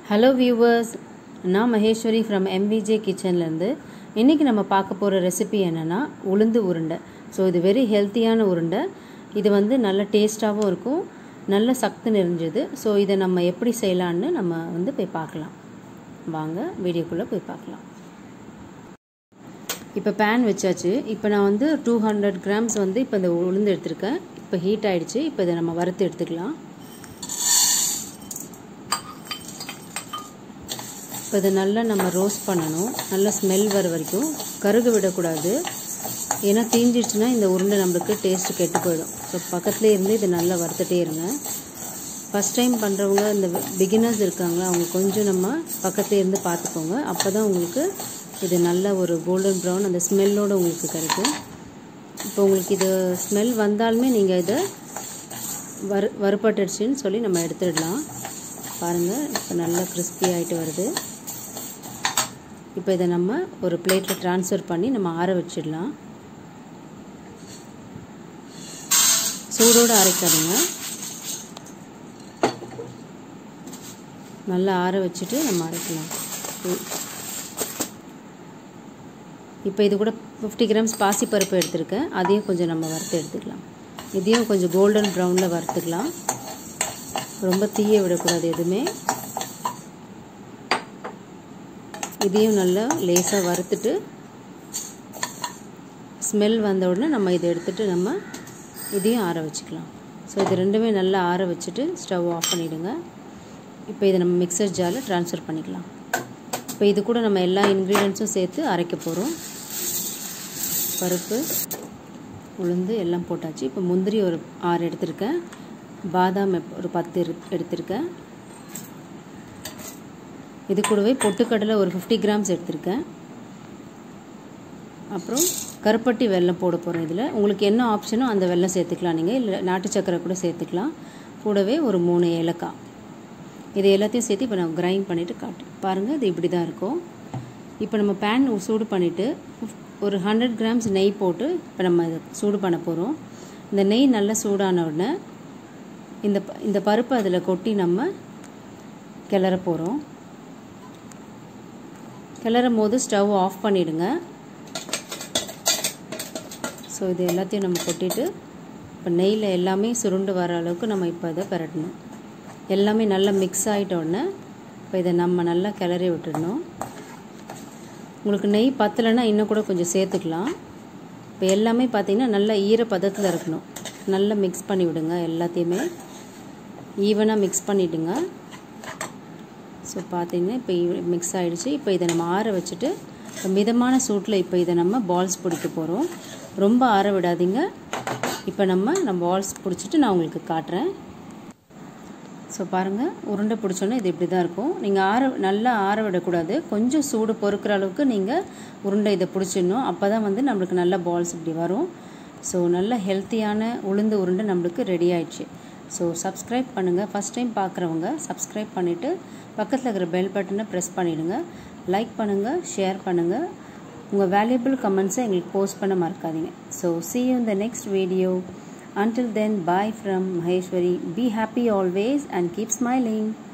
hello viewers நான் Maheswari from MVJ கிச்சன்லேருந்து இன்றைக்கி நம்ம பார்க்க போகிற ரெசிபி என்னென்னா உளுந்து உருண்டை ஸோ இது வெரி ஹெல்த்தியான உருண்டை இது வந்து நல்ல டேஸ்ட்டாகவும் இருக்கும் நல்ல சக்தி நிறைஞ்சது ஸோ இதை நம்ம எப்படி செய்யலான்னு நம்ம வந்து போய் பார்க்கலாம் வாங்க வீடியோக்குள்ளே போய் பார்க்கலாம் இப்போ பேன் வச்சாச்சு இப்போ நான் வந்து டூ ஹண்ட்ரட் கிராம்ஸ் வந்து இப்போ இந்த உளுந்து எடுத்திருக்கேன் இப்போ ஹீட் ஆகிடுச்சு இப்போ இதை நம்ம வறுத்து எடுத்துக்கலாம் இப்போ இதை நல்லா நம்ம ரோஸ்ட் பண்ணணும் நல்லா ஸ்மெல் வர வரைக்கும் கருகு விடக்கூடாது ஏன்னா தீஞ்சிடுச்சுன்னா இந்த உருண்டை நம்மளுக்கு டேஸ்ட்டு கெட்டு போயிடும் ஸோ பக்கத்துலேயே இருந்து இதை நல்லா வறுத்துட்டே இருங்க ஃபஸ்ட் டைம் பண்ணுறவங்க இந்த பிகினர்ஸ் இருக்காங்க அவங்க கொஞ்சம் நம்ம பக்கத்துலேயே இருந்து பார்த்துக்கோங்க அப்போ தான் உங்களுக்கு இது நல்ல ஒரு கோல்டன் ப்ரௌன் அந்த ஸ்மெல்லோடு உங்களுக்கு கிடைக்கும் இப்போ உங்களுக்கு இது ஸ்மெல் வந்தாலுமே நீங்கள் இதை வறு வறுப்பட்டுடுச்சின்னு சொல்லி நம்ம எடுத்துடலாம் பாருங்கள் இப்போ நல்லா கிறிஸ்பி ஆகிட்டு வருது இப்போ இதை நம்ம ஒரு பிளேட்டில் ட்ரான்ஸ்ஃபர் பண்ணி நம்ம ஆற வச்சிடலாம் சூடோடு அரைக்காதுங்க நல்லா ஆற வச்சுட்டு நம்ம அரைக்கலாம் இப்போ இது கூட ஃபிஃப்டி கிராம்ஸ் பாசிப்பருப்பு எடுத்திருக்கேன் அதையும் கொஞ்சம் நம்ம வறுத்து எடுத்துக்கலாம் இதையும் கொஞ்சம் கோல்டன் ப்ரௌனில் வறுத்துக்கலாம் ரொம்ப தீய விடக்கூடாது எதுவுமே இதையும் நல்லா லேசாக வறுத்துட்டு ஸ்மெல் வந்த உடனே நம்ம இதை எடுத்துகிட்டு நம்ம இதையும் ஆற வச்சுக்கலாம் ஸோ இது ரெண்டுமே நல்லா ஆற வச்சுட்டு ஸ்டவ் ஆஃப் பண்ணிவிடுங்க இப்போ இதை நம்ம மிக்சர் ஜாரில் ட்ரான்ஸ்ஃபர் பண்ணிக்கலாம் இப்போ இது கூட நம்ம எல்லா இன்க்ரீடியன்ஸும் சேர்த்து அரைக்க போகிறோம் பருப்பு உளுந்து எல்லாம் போட்டாச்சு இப்போ முந்திரி ஒரு ஆறு எடுத்திருக்கேன் பாதாம் ஒரு பத்து எடுத்திருக்கேன் இது கூடவே பொட்டுக்கடலை ஒரு ஃபிஃப்டி கிராம்ஸ் எடுத்திருக்கேன் அப்புறம் கருப்பட்டி வெல்லம் போட போகிறோம் இதில் உங்களுக்கு என்ன ஆப்ஷனோ அந்த வெல்லம் சேர்த்துக்கலாம் நீங்கள் இல்லை நாட்டு சக்கரை கூட சேர்த்துக்கலாம் கூடவே ஒரு மூணு ஏலக்காய் இது எல்லாத்தையும் சேர்த்து இப்போ நான் கிரைண்ட் பண்ணிவிட்டு காட்டு பாருங்கள் இது இப்படி தான் இருக்கும் இப்போ நம்ம பேன் சூடு பண்ணிவிட்டு ஒரு ஹண்ட்ரட் கிராம்ஸ் நெய் போட்டு இப்போ நம்ம இதை சூடு பண்ண போகிறோம் இந்த நெய் நல்லா சூடான உடனே இந்த இந்த பருப்பை அதில் கொட்டி நம்ம கிளற போகிறோம் கிளறும் போது ஸ்டவ் ஆஃப் பண்ணிவிடுங்க ஸோ இது எல்லாத்தையும் நம்ம கொட்டிட்டு இப்போ நெய்யில் எல்லாமே சுருண்டு வர அளவுக்கு நம்ம இப்போ இதை பரட்டணும் எல்லாமே நல்லா மிக்ஸ் ஆகிட்டோடனே இப்போ இதை நம்ம நல்லா கிளறி விட்டுடணும் உங்களுக்கு நெய் பத்தலைன்னா இன்னும் கூட கொஞ்சம் சேர்த்துக்கலாம் இப்போ எல்லாமே பார்த்திங்கன்னா நல்லா ஈரப்பதத்தில் இருக்கணும் நல்லா மிக்ஸ் பண்ணி விடுங்க எல்லாத்தையுமே ஈவனாக மிக்ஸ் பண்ணிவிடுங்க ஸோ பார்த்தீங்கன்னா இப்போ மிக்ஸ் ஆகிடுச்சு இப்போ இதை நம்ம ஆற வச்சுட்டு மிதமான சூட்டில் இப்போ இதை நம்ம பால்ஸ் பிடிக்க போகிறோம் ரொம்ப ஆற விடாதீங்க இப்போ நம்ம நம்ம பால்ஸ் பிடிச்சிட்டு நான் உங்களுக்கு காட்டுறேன் ஸோ பாருங்கள் உருண்டை பிடிச்சோன்னே இது இப்படி தான் இருக்கும் நீங்கள் ஆற நல்லா ஆற விடக்கூடாது கொஞ்சம் சூடு பொறுக்கிற அளவுக்கு நீங்கள் உருண்டை இதை பிடிச்சிடணும் அப்போ தான் வந்து நம்மளுக்கு நல்ல பால்ஸ் இப்படி வரும் ஸோ நல்ல ஹெல்த்தியான உளுந்து உருண்டை நம்மளுக்கு ரெடி ஆயிடுச்சு ஸோ சப்ஸ்கிரைப் பண்ணுங்கள் ஃபஸ்ட் டைம் பார்க்குறவங்க சப்ஸ்கிரைப் பண்ணிவிட்டு பக்கத்தில் இருக்கிற பெல் பட்டனை ப்ரெஸ் பண்ணிவிடுங்க லைக் பண்ணுங்கள் ஷேர் பண்ணுங்கள் உங்கள் வேல்யூபிள் கமெண்ட்ஸை எங்களுக்கு போஸ்ட் பண்ண மறக்காதீங்க ஸோ சி யூ இந்த next video until then bye from maheshwari be happy always and keep smiling